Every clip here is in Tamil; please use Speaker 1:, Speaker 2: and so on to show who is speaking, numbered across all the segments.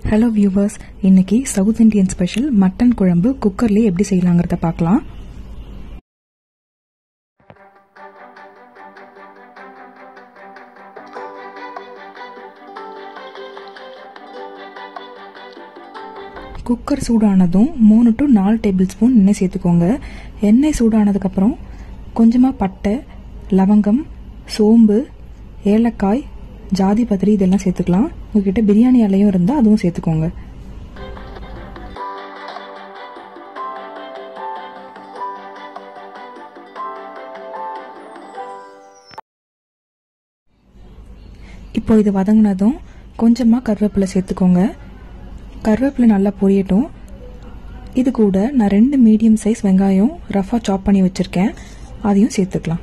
Speaker 1: ஹலோ வியூவர்ஸ் இன்னைக்கு சவுத் இந்தியன் ஸ்பெஷல் மட்டன் குழம்பு குக்கர்லேயே எப்படி செய்யலாங்கிறத பார்க்கலாம் குக்கர் சூடானதும் மூணு டு நாலு டேபிள் ஸ்பூன் எண்ணெய் சேர்த்துக்கோங்க எண்ணெய் சூடானதுக்கப்புறம் கொஞ்சமாக பட்டை லவங்கம் சோம்பு ஏலக்காய் ஜாதி பத்திரி இதெல்லாம் சேர்த்துக்கலாம் உங்ககிட்ட பிரியாணி இலையும் இருந்தால் அதுவும் சேர்த்துக்கோங்க இப்போ இது வதங்கினதும் கொஞ்சமாக கருவேப்பிலை சேர்த்துக்கோங்க கருவேப்பிலை நல்லா பொரியட்டும் இது கூட நான் ரெண்டு மீடியம் சைஸ் வெங்காயம் ரஃபாக சாப் பண்ணி வச்சுருக்கேன் அதையும் சேர்த்துக்கலாம்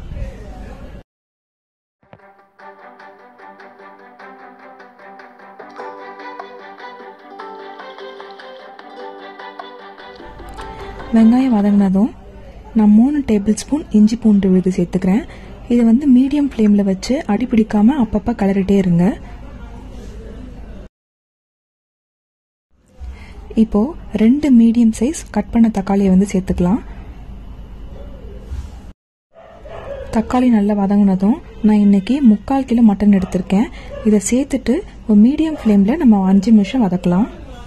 Speaker 1: வெங்காயம் வதங்கினதும் நான் மூணு டேபிள் ஸ்பூன் இஞ்சி பூண்டு விழுது சேர்த்துக்கிறேன் இது வந்து மீடியம் ஃப்ளேமில் வச்சு அடி பிடிக்காம அப்பப்போ கலரிட்டே இருங்க இப்போ ரெண்டு மீடியம் சைஸ் கட் பண்ண தக்காளியை வந்து சேர்த்துக்கலாம் தக்காளி நல்லா வதங்கினதும் நான் இன்னைக்கு முக்கால் கிலோ மட்டன் எடுத்திருக்கேன் இதை சேர்த்துட்டு ஒரு மீடியம் ஃப்ளேமில் நம்ம அஞ்சு நிமிஷம் வதக்கலாம்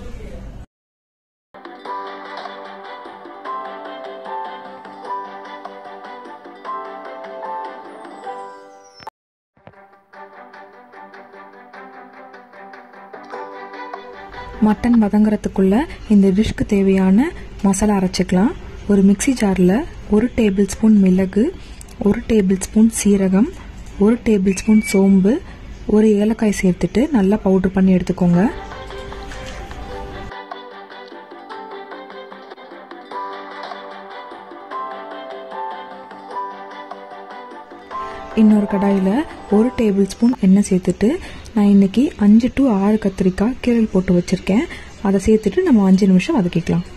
Speaker 1: மட்டன் வதங்குறதுக்குள்ள இந்த டிஷ்க்கு தேவையான மசாலா அரைச்சிக்கலாம் ஒரு மிக்சி ஜாரில் ஒரு டேபிள் ஸ்பூன் மிளகு ஒரு டேபிள் ஸ்பூன் சீரகம் ஒரு டேபிள் ஸ்பூன் சோம்பு ஒரு ஏலக்காய் சேர்த்துட்டு நல்லா பவுடர் பண்ணி எடுத்துக்கோங்க இன்னொரு கடாயில் ஒரு டேபிள் ஸ்பூன் எண்ணெய் சேர்த்துட்டு நான் இன்னைக்கு அஞ்சு டு ஆறு கத்திரிக்காய் கீரல் போட்டு வச்சுருக்கேன் அதை சேர்த்துட்டு நம்ம அஞ்சு நிமிஷம் வதக்கிக்கலாம்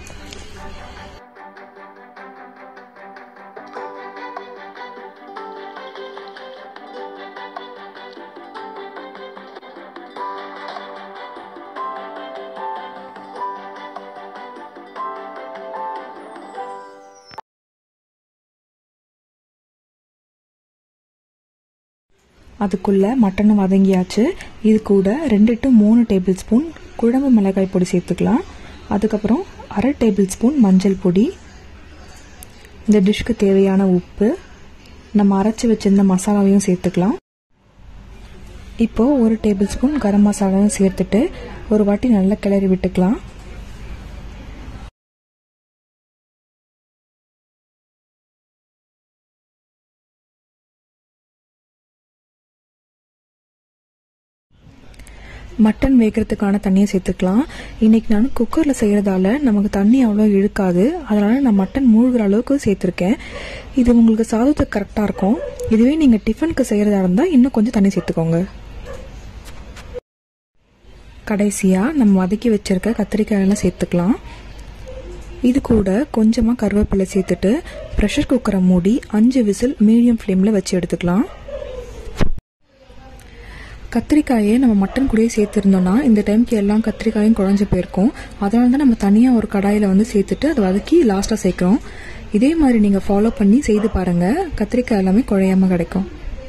Speaker 1: அதுக்குள்ள மட்டனும் வதங்கியாச்சு இது கூட ரெண்டு டு மூணு டேபிள் ஸ்பூன் குழம்பு மிளகாய் பொடி சேர்த்துக்கலாம் அதுக்கப்புறம் அரை டேபிள் ஸ்பூன் மஞ்சள் பொடி இந்த டிஷ்க்கு தேவையான உப்பு நம்ம அரைச்சி வச்சிருந்த மசாலாவையும் சேர்த்துக்கலாம் இப்போ ஒரு டேபிள் ஸ்பூன் கரம் மசாலாவும் சேர்த்துட்டு ஒரு வாட்டி நல்லா கிளறி விட்டுக்கலாம் மட்டன் வேகிறதுக்கான தண்ணியை சேர்த்துக்கலாம் இன்னைக்கு நான் குக்கரில் செய்கிறதால நமக்கு தண்ணி அவ்வளோ இழுக்காது அதனால் நான் மட்டன் மூழ்கிற அளவுக்கு சேர்த்துருக்கேன் இது உங்களுக்கு சாதத்துக்கு கரெக்டாக இருக்கும் இதுவே நீங்கள் டிஃபனுக்கு செய்கிறதா இருந்தால் இன்னும் கொஞ்சம் தண்ணி சேர்த்துக்கோங்க கடைசியாக நம்ம வதக்கி வச்சிருக்க கத்திரிக்காயெல்லாம் சேர்த்துக்கலாம் இது கூட கொஞ்சமாக கருவேப்பிலை சேர்த்துட்டு ப்ரெஷர் குக்கரை மூடி அஞ்சு விசில் மீடியம் ஃப்ளேமில் வச்சு எடுத்துக்கலாம் கத்திரிக்காயை நம்ம மட்டன் கூடயே சேர்த்துருந்தோம்னா இந்த டைம்க்கு எல்லாம் கத்திரிக்காயும் குழஞ்சு போயிருக்கும் அதனால தான் நம்ம தனியாக ஒரு கடாயில் வந்து சேர்த்துட்டு அதை வதக்கி லாஸ்ட்டாக சேர்க்குறோம் இதே மாதிரி நீங்கள் ஃபாலோ பண்ணி செய்து பாருங்கள் கத்திரிக்காய் எல்லாமே குழையாமல் கிடைக்கும்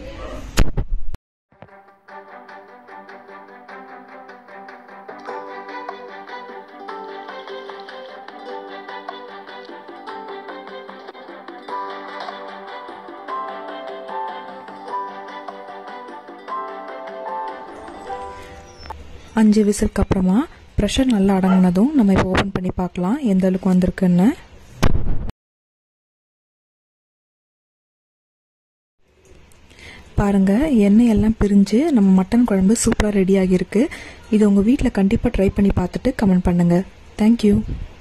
Speaker 1: அஞ்சு விசிலுக்கு அப்புறமா ப்ரெஷர் நல்லா அடங்கினதும் நம்ம இப்போ ஓப்பன் பண்ணி பார்க்கலாம் எந்த அளவுக்கு வந்திருக்குன்னு பாருங்க எண்ணெய் எல்லாம் பிரிஞ்சு நம்ம மட்டன் குழம்பு சூப்பராக ரெடி ஆகியிருக்கு இது உங்கள் வீட்டில் கண்டிப்பாக ட்ரை பண்ணி பார்த்துட்டு கமெண்ட் பண்ணுங்கள் தேங்க்யூ